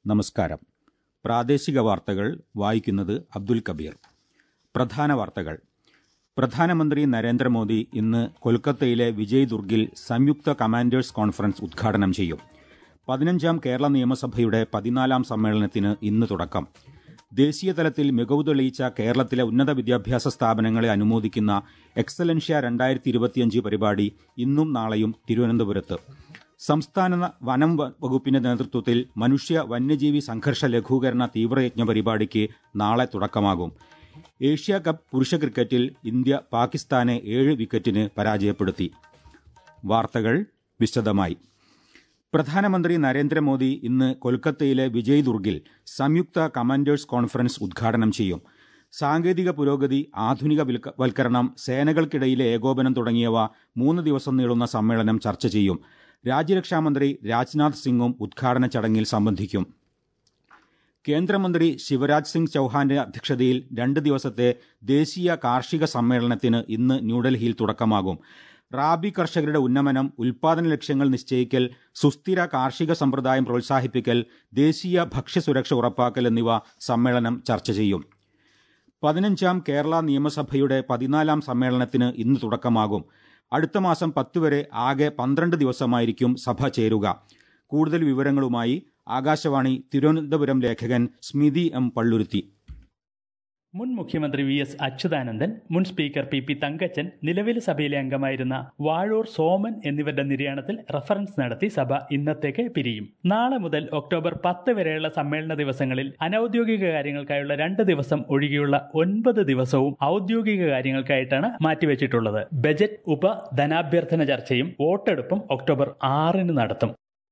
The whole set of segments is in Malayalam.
നമസ്കാരം പ്രാദേശിക വാർത്തകൾ വായിക്കുന്നത് അബ്ദുൽ കബീർ പ്രധാന വാർത്തകൾ പ്രധാനമന്ത്രി നരേന്ദ്രമോദി ഇന്ന് കൊൽക്കത്തയിലെ വിജയ് ദുർഗിൽ സംയുക്ത കമാൻഡേഴ്സ് കോൺഫറൻസ് ഉദ്ഘാടനം ചെയ്യും പതിനഞ്ചാം കേരള നിയമസഭയുടെ പതിനാലാം സമ്മേളനത്തിന് ഇന്ന് തുടക്കം ദേശീയ തലത്തിൽ മികവ് തെളിയിച്ച കേരളത്തിലെ ഉന്നത വിദ്യാഭ്യാസ സ്ഥാപനങ്ങളെ അനുമോദിക്കുന്ന എക്സലൻഷ്യ രണ്ടായിരത്തി ഇരുപത്തിയഞ്ച് പരിപാടി ഇന്നും നാളെയും തിരുവനന്തപുരത്ത് സംസ്ഥാന വനം വകുപ്പിന്റെ നേതൃത്വത്തിൽ മനുഷ്യ വന്യജീവി സംഘർഷ ലഘൂകരണ തീവ്രയജ്ഞ പരിപാടിക്ക് നാളെ തുടക്കമാകും ഏഷ്യ കപ്പ് പുരുഷ ക്രിക്കറ്റിൽ ഇന്ത്യ പാകിസ്ഥാനെ ഏഴ് വിക്കറ്റിന് പരാജയപ്പെടുത്തി വാർത്തകൾ വിശദമായി പ്രധാനമന്ത്രി നരേന്ദ്രമോദി ഇന്ന് കൊൽക്കത്തയിലെ വിജയ് ദുർഗിൽ സംയുക്ത കമാൻഡേഴ്സ് കോൺഫറൻസ് ഉദ്ഘാടനം ചെയ്യും സാങ്കേതിക പുരോഗതി ആധുനിക വൽക്കരണം സേനകൾക്കിടയിലെ ഏകോപനം തുടങ്ങിയവ മൂന്ന് ദിവസം നീളുന്ന സമ്മേളനം ചർച്ച ചെയ്യും രാജ്യരക്ഷാമന്ത്രി രാജ്നാഥ് സിംഗും ഉദ്ഘാടന ചടങ്ങിൽ സംബന്ധിക്കും കേന്ദ്രമന്ത്രി ശിവരാജ് സിംഗ് ചൌഹാന്റെ അധ്യക്ഷതയിൽ രണ്ട് ദിവസത്തെ ദേശീയ കാർഷിക സമ്മേളനത്തിന് ഇന്ന് ന്യൂഡൽഹിയിൽ തുടക്കമാകും റാബി കർഷകരുടെ ഉന്നമനം ഉൽപാദന ലക്ഷ്യങ്ങൾ നിശ്ചയിക്കൽ സുസ്ഥിര കാർഷിക സമ്പ്രദായം പ്രോത്സാഹിപ്പിക്കൽ ദേശീയ ഭക്ഷ്യസുരക്ഷ ഉറപ്പാക്കൽ എന്നിവ സമ്മേളനം ചർച്ച ചെയ്യും പതിനഞ്ചാം കേരള നിയമസഭയുടെ പതിനാലാം സമ്മേളനത്തിന് ഇന്ന് തുടക്കമാകും അടുത്ത മാസം പത്ത് വരെ ആകെ പന്ത്രണ്ട് ദിവസമായിരിക്കും സഭ ചേരുക കൂടുതൽ വിവരങ്ങളുമായി ആകാശവാണി തിരുവനന്തപുരം ലേഖകൻ സ്മിതി എം പള്ളുരുത്തി മുൻ മുഖ്യമന്ത്രി വി എസ് അച്യുതാനന്ദൻ മുൻ സ്പീക്കർ പി പി തങ്കച്ചൻ നിലവിലെ സഭയിലെ അംഗമായിരുന്ന വാഴൂർ സോമൻ എന്നിവരുടെ നിര്യാണത്തിൽ റഫറൻസ് നടത്തി സഭ ഇന്നത്തേക്ക് പിരിയും നാളെ മുതൽ ഒക്ടോബർ പത്ത് വരെയുള്ള സമ്മേളന ദിവസങ്ങളിൽ അനൌദ്യോഗിക കാര്യങ്ങൾക്കായുള്ള രണ്ട് ദിവസം ഒഴികെയുള്ള ഒൻപത് ദിവസവും ഔദ്യോഗിക കാര്യങ്ങൾക്കായിട്ടാണ് മാറ്റിവെച്ചിട്ടുള്ളത് ബജറ്റ് ഉപ ധനാഭ്യർത്ഥന ചർച്ചയും വോട്ടെടുപ്പും ഒക്ടോബർ ആറിന് നടത്തും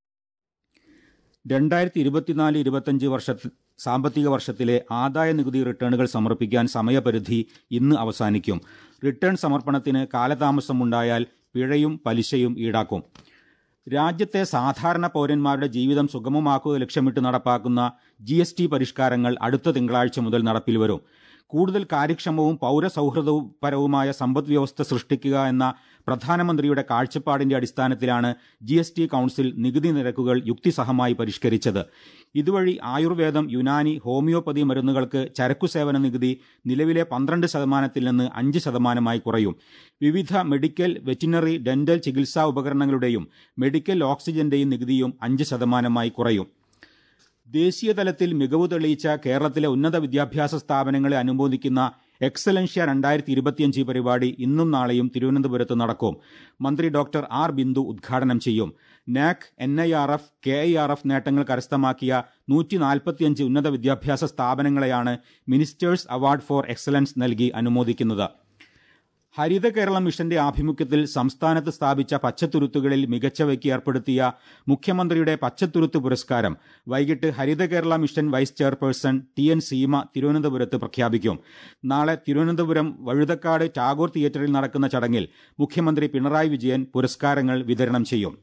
രണ്ടായിരത്തി ഇരുപത്തിനാല് ഇരുപത്തഞ്ച് വർഷത്തിൽ സാമ്പത്തിക വർഷത്തിലെ ആദായ നികുതി റിട്ടേണുകൾ സമർപ്പിക്കാൻ സമയപരിധി ഇന്ന് അവസാനിക്കും റിട്ടേൺ സമർപ്പണത്തിന് കാലതാമസമുണ്ടായാൽ പിഴയും പലിശയും ഈടാക്കും രാജ്യത്തെ സാധാരണ പൌരന്മാരുടെ ജീവിതം സുഗമമാക്കുക ലക്ഷ്യമിട്ട് നടപ്പാക്കുന്ന ജി എസ് ടി പരിഷ്കാരങ്ങൾ അടുത്ത തിങ്കളാഴ്ച മുതൽ നടപ്പിൽ വരും കൂടുതൽ കാര്യക്ഷമവും പൌരസൌഹൃദപരവുമായ സമ്പദ് വ്യവസ്ഥ സൃഷ്ടിക്കുക എന്ന പ്രധാനമന്ത്രിയുടെ കാഴ്ചപ്പാടിന്റെ അടിസ്ഥാനത്തിലാണ് ജി എസ് ടി കൌൺസിൽ നികുതി നിരക്കുകൾ യുക്തിസഹമായി പരിഷ്കരിച്ചത് ഇതുവഴി ആയുർവേദം യുനാനി ഹോമിയോപ്പതി മരുന്നുകൾക്ക് ചരക്കു സേവന നികുതി നിലവിലെ പന്ത്രണ്ട് ശതമാനത്തിൽ നിന്ന് അഞ്ച് ശതമാനമായി കുറയും വിവിധ മെഡിക്കൽ വെറ്റിനറി ഡെന്റൽ ചികിത്സാ ഉപകരണങ്ങളുടെയും മെഡിക്കൽ ഓക്സിജന്റെയും നികുതിയും അഞ്ച് ശതമാനമായി കുറയും ദേശീയ തലത്തിൽ മികവ് തെളിയിച്ച കേരളത്തിലെ ഉന്നത വിദ്യാഭ്യാസ സ്ഥാപനങ്ങളെ അനുമോദിക്കുന്ന എക്സലൻഷ്യ രണ്ടായിരത്തി ഇരുപത്തിയഞ്ച് പരിപാടി ഇന്നും നാളെയും തിരുവനന്തപുരത്ത് നടക്കും മന്ത്രി ഡോക്ടർ ആർ ബിന്ദു ഉദ്ഘാടനം ചെയ്യും NAAC N I R F K I R F നേട്ടങ്ങൾ കരസ്ഥമാക്കിയ നൂറ്റി നാൽപ്പത്തിയഞ്ച് ഉന്നത വിദ്യാഭ്യാസ സ്ഥാപനങ്ങളെയാണ് മിനിസ്റ്റേഴ്സ് അവാർഡ് ഫോർ എക്സലൻസ് നൽകി അനുമോദിക്കുന്നത് ഹരിത കേരളം മിഷന്റെ ആഭിമുഖ്യത്തിൽ സംസ്ഥാനത്ത് സ്ഥാപിച്ച പച്ചത്തുരുത്തുകളിൽ മികച്ചവയ്ക്ക് ഏർപ്പെടുത്തിയ മുഖ്യമന്ത്രിയുടെ പച്ചത്തുരുത്ത് പുരസ്കാരം വൈകിട്ട് Haritha Kerala mission vice chairperson T N Seema തിരുവനന്തപുരത്ത് പ്രഖ്യാപിക്കും നാളെ തിരുവനന്തപുരം വഴുതക്കാട് ടാഗോർ തിയേറ്ററിൽ നടക്കുന്ന ചടങ്ങിൽ മുഖ്യമന്ത്രി പിണറായി വിജയൻ പുരസ്കാരങ്ങൾ വിതരണം ചെയ്യും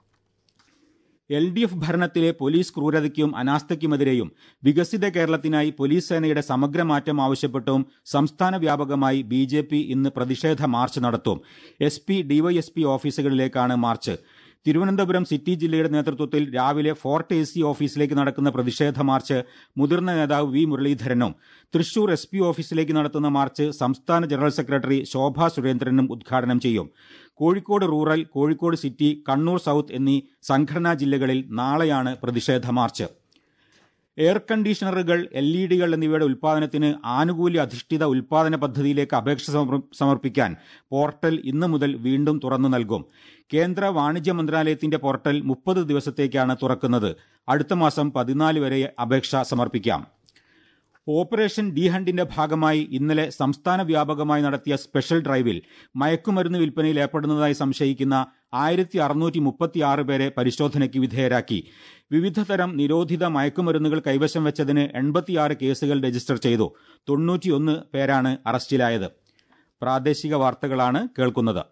എൽ ഡി എഫ് ഭരണത്തിലെ പോലീസ് ക്രൂരതയ്ക്കും അനാസ്ഥയ്ക്കുമെതിരെയും വികസിത കേരളത്തിനായി പോലീസ് സേനയുടെ സമഗ്രമാറ്റം ആവശ്യപ്പെട്ടും സംസ്ഥാന വ്യാപകമായി ബി ജെ പി ഇന്ന് പ്രതിഷേധ മാർച്ച് നടത്തും എസ് പി ഡിവൈഎസ്പി ഓഫീസുകളിലേക്കാണ് മാർച്ച് തിരുവനന്തപുരം സിറ്റി ജില്ലയുടെ നേതൃത്വത്തിൽ രാവിലെ ഫോർട്ട് എ സി ഓഫീസിലേക്ക് നടക്കുന്ന പ്രതിഷേധ മാർച്ച് മുതിർന്ന നേതാവ് വി മുരളീധരനും തൃശൂർ എസ് പി ഓഫീസിലേക്ക് നടത്തുന്ന മാർച്ച് സംസ്ഥാന ജനറൽ സെക്രട്ടറി ശോഭാ സുരേന്ദ്രനും ഉദ്ഘാടനം ചെയ്യും Kozhikode rural Kozhikode city Kannur south എന്നീ സംഘടനാ ജില്ലകളിൽ നാളെയാണ് പ്രതിഷേധ മാർച്ച് എയർ കണ്ടീഷണറുകൾ എൽ ഇ ഡികൾ എന്നിവയുടെ ഉൽപാദനത്തിന് ആനുകൂല്യ അധിഷ്ഠിത ഉൽപാദന പദ്ധതിയിലേക്ക് അപേക്ഷ സമർപ്പിക്കാൻ പോർട്ടൽ ഇന്നു മുതൽ വീണ്ടും തുറന്നു നൽകും കേന്ദ്ര വാണിജ്യ മന്ത്രാലയത്തിന്റെ പോർട്ടൽ മുപ്പത് ദിവസത്തേക്കാണ് തുറക്കുന്നത് അടുത്ത മാസം പതിനാല് വരെ അപേക്ഷ സമർപ്പിക്കാം ഓപ്പറേഷൻ ഡി ഹണ്ടിന്റെ ഭാഗമായി ഇന്നലെ സംസ്ഥാന വ്യാപകമായി നടത്തിയ സ്പെഷ്യൽ ഡ്രൈവിൽ മയക്കുമരുന്ന് വിൽപ്പനയിൽ ഏർപ്പെടുന്നതായി സംശയിക്കുന്ന ആയിരത്തി അറുന്നൂറ്റി മുപ്പത്തിയാറ് പേരെ പരിശോധനയ്ക്ക് വിധേയരാക്കി വിവിധ തരം നിരോധിത മയക്കുമരുന്നുകൾ കൈവശം വെച്ചതിന് എൺപത്തിയാറ് കേസുകൾ രജിസ്റ്റർ ചെയ്തു തൊണ്ണൂറ്റിയൊന്ന് പേരാണ് അറസ്റ്റിലായത് പ്രാദേശിക വാർത്തകളാണ് കേൾക്കുന്നത്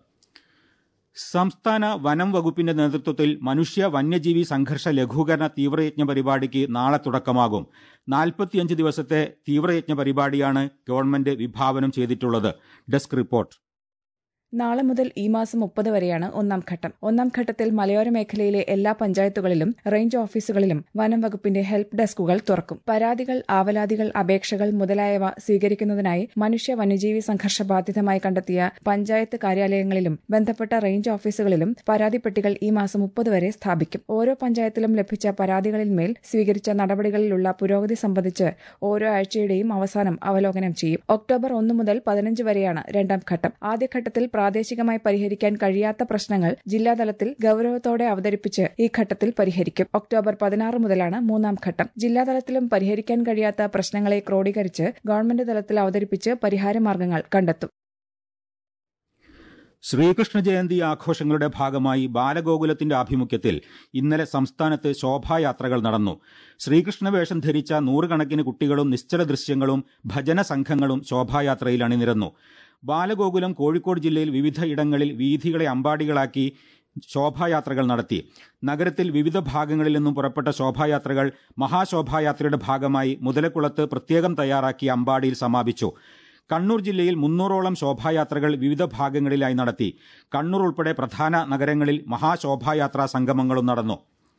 സംസ്ഥാന വനം വകുപ്പിന്റെ നേതൃത്വത്തിൽ മനുഷ്യ വന്യജീവി സംഘർഷ ലഘൂകരണ തീവ്രയജ്ഞ പരിപാടിക്ക് നാളെ തുടക്കമാകും നാൽപ്പത്തിയഞ്ച് ദിവസത്തെ തീവ്രയജ്ഞ പരിപാടിയാണ് ഗവൺമെന്റ് വിഭാവനം ചെയ്തിട്ടുള്ളത് ഡെസ്ക് റിപ്പോർട്ട് നാളെ മുതൽ ഈ മാസം മുപ്പത് വരെയാണ് ഒന്നാം ഘട്ടം ഒന്നാം ഘട്ടത്തിൽ മലയോര മേഖലയിലെ എല്ലാ പഞ്ചായത്തുകളിലും റേഞ്ച് ഓഫീസുകളിലും വനം വകുപ്പിന്റെ ഹെൽപ്പ് ഡെസ്കുകൾ തുറക്കും പരാതികൾ ആവലാതികൾ അപേക്ഷകൾ മുതലായവ സ്വീകരിക്കുന്നതിനായി മനുഷ്യ വന്യജീവി സംഘർഷ ബാധിതമായി കണ്ടെത്തിയ പഞ്ചായത്ത് കാര്യാലയങ്ങളിലും ബന്ധപ്പെട്ട റേഞ്ച് ഓഫീസുകളിലും പരാതിപ്പെട്ടികൾ ഈ മാസം മുപ്പത് വരെ സ്ഥാപിക്കും ഓരോ പഞ്ചായത്തിലും ലഭിച്ച പരാതികളിന്മേൽ സ്വീകരിച്ച നടപടികളിലുള്ള പുരോഗതി സംബന്ധിച്ച് ഓരോ ആഴ്ചയുടെയും അവസാനം അവലോകനം ചെയ്യും ഒക്ടോബർ ഒന്ന് മുതൽ പതിനഞ്ച് വരെയാണ് രണ്ടാം ഘട്ടം ആദ്യഘട്ടത്തിൽ പ്രാദേശികമായി പരിഹരിക്കാൻ കഴിയാത്ത പ്രശ്നങ്ങൾ ജില്ലാതലത്തിൽ ഗൌരവത്തോടെ അവതരിപ്പിച്ച് ഈ ഘട്ടത്തിൽ പരിഹരിക്കും ഒക്ടോബർ പതിനാറ് മുതലാണ് മൂന്നാം ഘട്ടം ജില്ലാതലത്തിലും പരിഹരിക്കാൻ കഴിയാത്ത പ്രശ്നങ്ങളെ ക്രോഡീകരിച്ച് ഗവൺമെന്റ് തലത്തിൽ അവതരിപ്പിച്ച് പരിഹാരമാർഗ്ഗങ്ങൾ കണ്ടെത്തും ശ്രീകൃഷ്ണ ജയന്തി ആഘോഷങ്ങളുടെ ഭാഗമായി ബാലഗോകുലത്തിന്റെ ആഭിമുഖ്യത്തിൽ ഇന്നലെ സംസ്ഥാനത്ത് ശോഭായാത്രകൾ നടന്നു ശ്രീകൃഷ്ണ വേഷം ധരിച്ച നൂറുകണക്കിന് കുട്ടികളും നിശ്ചല ദൃശ്യങ്ങളും ഭജന സംഘങ്ങളും ശോഭായാത്രയിൽ അണിനിരന്നു ബാലഗോകുലം കോഴിക്കോട് ജില്ലയിൽ വിവിധ ഇടങ്ങളിൽ വീഥികളെ അമ്പാടികളാക്കി ശോഭായാത്രകൾ നടത്തി നഗരത്തിൽ വിവിധ ഭാഗങ്ങളിൽ നിന്നും പുറപ്പെട്ട ശോഭായാത്രകൾ മഹാശോഭായാത്രയുടെ ഭാഗമായി മുതലക്കുളത്ത് പ്രത്യേകം തയ്യാറാക്കിയ അമ്പാടിയിൽ സമാപിച്ചു കണ്ണൂർ ജില്ലയിൽ മുന്നൂറോളം ശോഭായാത്രകൾ വിവിധ ഭാഗങ്ങളിലായി നടത്തി കണ്ണൂർ ഉൾപ്പെടെ പ്രധാന നഗരങ്ങളിൽ മഹാശോഭായാത്രാ സംഗമങ്ങളും നടന്നു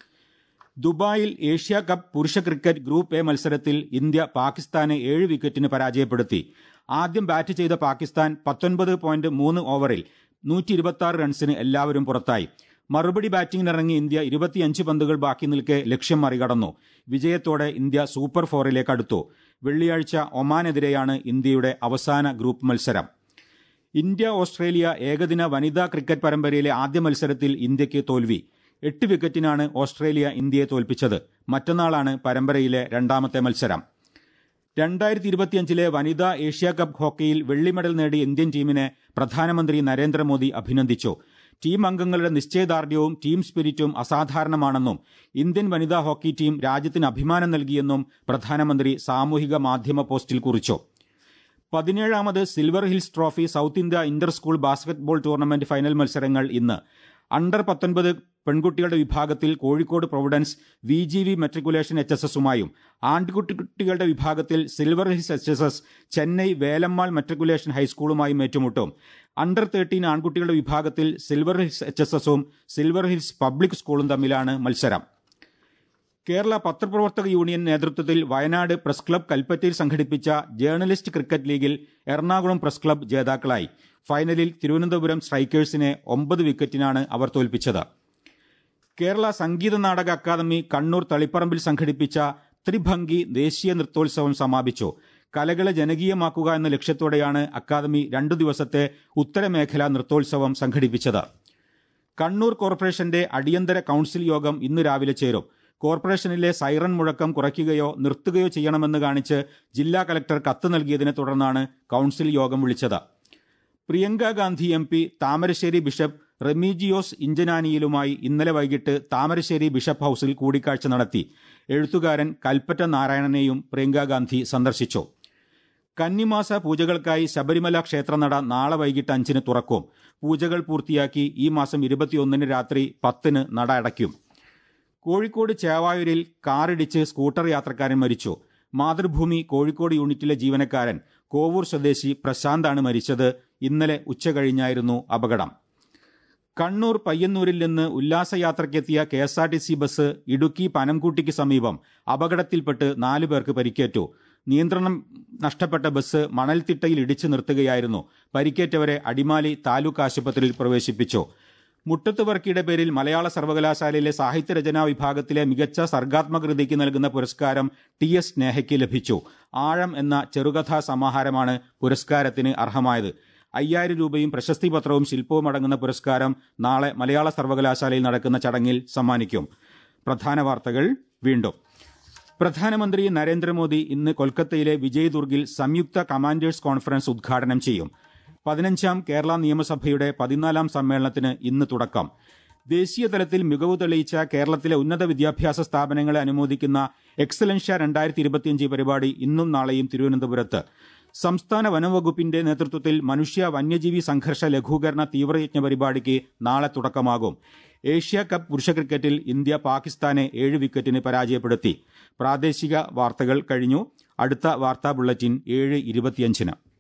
ദുബായിൽ ഏഷ്യ കപ്പ് പുരുഷ ക്രിക്കറ്റ് ഗ്രൂപ്പ് എ മത്സരത്തിൽ ഇന്ത്യ പാകിസ്ഥാനെ ഏഴ് വിക്കറ്റിന് പരാജയപ്പെടുത്തി ആദ്യം ബാറ്റ് ചെയ്ത പാകിസ്ഥാൻ പത്തൊൻപത് പോയിന്റ് മൂന്ന് ഓവറിൽ നൂറ്റി ഇരുപത്തി ആറ് റൺസിന് എല്ലാവരും പുറത്തായി മറുപടി ബാറ്റിംഗിനിറങ്ങി ഇന്ത്യ ഇരുപത്തിയഞ്ച് പന്തുകൾ ബാക്കി നിൽക്കെ ലക്ഷ്യം മറികടന്നു വിജയത്തോടെ ഇന്ത്യ സൂപ്പർ ഫോറിലേക്ക് അടുത്തു വെള്ളിയാഴ്ച ഒമാനെതിരെയാണ് ഇന്ത്യയുടെ അവസാന ഗ്രൂപ്പ് മത്സരം ഇന്ത്യ ഓസ്ട്രേലിയ ഏകദിന വനിതാ ക്രിക്കറ്റ് പരമ്പരയിലെ ആദ്യ മത്സരത്തിൽ ഇന്ത്യയ്ക്ക് തോൽവി എട്ട് വിക്കറ്റിനാണ് ഓസ്ട്രേലിയ ഇന്ത്യയെ തോൽപ്പിച്ചത് മറ്റന്നാളാണ് പരമ്പരയിലെ രണ്ടാമത്തെ മത്സരം രണ്ടായിരത്തി ഇരുപത്തിയഞ്ചിലെ വനിതാ ഏഷ്യ കപ്പ് ഹോക്കിയിൽ വെള്ളി മെഡൽ നേടിയ ഇന്ത്യൻ ടീമിനെ പ്രധാനമന്ത്രി നരേന്ദ്രമോദി അഭിനന്ദിച്ചു ടീം അംഗങ്ങളുടെ നിശ്ചയദാർഢ്യവും ടീം സ്പിരിറ്റും അസാധാരണമാണെന്നും ഇന്ത്യൻ വനിതാ ഹോക്കി ടീം രാജ്യത്തിന് അഭിമാനം നൽകിയെന്നും പ്രധാനമന്ത്രി സാമൂഹിക മാധ്യമ പോസ്റ്റിൽ കുറിച്ചു പതിനേഴാമത് silver hills trophy south India Inter school basketball tournament final മത്സരങ്ങൾ ഇന്ന് അണ്ടർ പത്തൊൻപത് പെൺകുട്ടികളുടെ വിഭാഗത്തിൽ Kozhikode Providence V G V matriculation H S എസുമായും ആൺകുട്ടികളുടെ വിഭാഗത്തിൽ silver hills H S S Chennai Velammal matriculation ഹൈസ്കൂളുമായും ഏറ്റുമുട്ടും അണ്ടർ തേർട്ടീൻ ആൺകുട്ടികളുടെ വിഭാഗത്തിൽ സിൽവർ ഹിൽസ് എച്ച് എസ് എസും സിൽവർ ഹിൽസ് പബ്ലിക് സ്കൂളും തമ്മിലാണ് മത്സരം കേരള പത്രപ്രവർത്തക യൂണിയൻ നേതൃത്വത്തിൽ വയനാട് പ്രസ് ക്ലബ് കൽപ്പറ്റയിൽ സംഘടിപ്പിച്ച ജേർണലിസ്റ്റ് ക്രിക്കറ്റ് ലീഗിൽ എറണാകുളം പ്രസ് ക്ലബ് ജേതാക്കളായി ഫൈനലിൽ തിരുവനന്തപുരം സ്ട്രൈക്കേഴ്സിനെ ഒമ്പത് വിക്കറ്റിനാണ് അവർ തോൽപ്പിച്ചത് കേരള സംഗീത നാടക അക്കാദമി കണ്ണൂർ തളിപ്പറമ്പിൽ സംഘടിപ്പിച്ച ത്രിഭംഗി ദേശീയ നൃത്തോത്സവം സമാപിച്ചു കലകളെ ജനകീയമാക്കുക എന്ന ലക്ഷ്യത്തോടെയാണ് അക്കാദമി രണ്ടു ദിവസത്തെ ഉത്തരമേഖലാ നൃത്തോത്സവം സംഘടിപ്പിച്ചത് കണ്ണൂർ കോർപ്പറേഷന്റെ അടിയന്തര കൌൺസിൽ യോഗം ഇന്ന് രാവിലെ ചേരും കോർപ്പറേഷനിലെ സൈറൺ മുഴക്കം കുറയ്ക്കുകയോ നിർത്തുകയോ ചെയ്യണമെന്ന് കാണിച്ച് ജില്ലാ കലക്ടർ കത്ത് നൽകിയതിനെ തുടർന്നാണ് കൌൺസിൽ യോഗം വിളിച്ചത് Priyanka Gandhi M P Thamarassery bishop Remigiose ഇഞ്ചനാനിയിലുമായി ഇന്നലെ വൈകിട്ട് താമരശ്ശേരി ബിഷപ്പ് ഹൌസിൽ കൂടിക്കാഴ്ച നടത്തി എഴുത്തുകാരൻ കൽപ്പറ്റ നാരായണനെയും പ്രിയങ്ക ഗാന്ധി സന്ദർശിച്ചു കന്നിമാസ പൂജകൾക്കായി ശബരിമല ക്ഷേത്രനട നാളെ വൈകിട്ട് അഞ്ചിന് തുറക്കും പൂജകൾ പൂർത്തിയാക്കി ഈ മാസം ഇരുപത്തിയൊന്നിന് രാത്രി പത്തിന് നട അടയ്ക്കും കോഴിക്കോട് ചേവായൂരിൽ കാറിടിച്ച് സ്കൂട്ടർ യാത്രക്കാരൻ മരിച്ചു മാതൃഭൂമി കോഴിക്കോട് യൂണിറ്റിലെ ജീവനക്കാരൻ കോവൂർ സ്വദേശി പ്രശാന്താണ് മരിച്ചത് ഇന്നലെ ഉച്ചകഴിഞ്ഞായിരുന്നു അപകടം കണ്ണൂർ പയ്യന്നൂരിൽ നിന്ന് ഉല്ലാസയാത്രയ്ക്കെത്തിയ K S R T C bus Idukki പനംകുട്ടിക്ക് സമീപം അപകടത്തിൽപ്പെട്ട് നാലു പേർക്ക് പരിക്കേറ്റു നിയന്ത്രണം നഷ്ടപ്പെട്ട ബസ് മണൽത്തിട്ടയിൽ ഇടിച്ചു നിർത്തുകയായിരുന്നു പരിക്കേറ്റവരെ അടിമാലി താലൂക്ക് ആശുപത്രിയിൽ പ്രവേശിപ്പിച്ചു മുട്ടത്ത് വർക്കിയുടെ പേരിൽ മലയാള സർവകലാശാലയിലെ സാഹിത്യരചനാ വിഭാഗത്തിലെ മികച്ച സർഗാത്മകൃതിക്ക് നൽകുന്ന പുരസ്കാരം ടി എസ് സ്നേഹയ്ക്ക് ലഭിച്ചു ആഴം എന്ന ചെറുകഥാ സമാഹാരമാണ് പുരസ്കാരത്തിന് അർഹമായത് അയ്യായിരം രൂപയും പ്രശസ്തി പത്രവും ശില്പവും അടങ്ങുന്ന പുരസ്കാരം നാളെ മലയാള സർവകലാശാലയിൽ നടക്കുന്ന ചടങ്ങിൽ സമ്മാനിക്കും പ്രധാന വാർത്തകൾ വീണ്ടും പ്രധാനമന്ത്രി നരേന്ദ്രമോദി ഇന്ന് കൊൽക്കത്തയിലെ വിജയ്ദുർഗിൽ സംയുക്ത കമാൻഡേഴ്സ് കോൺഫറൻസ് ഉദ്ഘാടനം ചെയ്യും പതിനഞ്ചാം കേരള നിയമസഭയുടെ പതിനാലാം സമ്മേളനത്തിന് ഇന്ന് തുടക്കം ദേശീയ തലത്തിൽ മികവ് തെളിയിച്ച കേരളത്തിലെ ഉന്നത വിദ്യാഭ്യാസ സ്ഥാപനങ്ങളെ അനുമോദിക്കുന്ന എക്സലൻഷ്യ രണ്ടായിരത്തി ഇരുപത്തിയഞ്ച് പരിപാടി ഇന്നും നാളെയും തിരുവനന്തപുരത്ത് സംസ്ഥാന വനംവകുപ്പിന്റെ നേതൃത്വത്തിൽ മനുഷ്യ വന്യജീവി സംഘർഷ ലഘൂകരണ തീവ്രയജ്ഞ പരിപാടിക്ക് നാളെ തുടക്കമാകും ഏഷ്യ കപ്പ് പുരുഷ ക്രിക്കറ്റിൽ ഇന്ത്യ പാകിസ്ഥാനെ ഏഴ് വിക്കറ്റിന് പരാജയപ്പെടുത്തി പ്രാദേശിക വാർത്തകൾ കഴിഞ്ഞു അടുത്ത വാർത്താ ബുള്ളറ്റിൻ ഏഴ് ഇരുപത്തിയഞ്ചിന്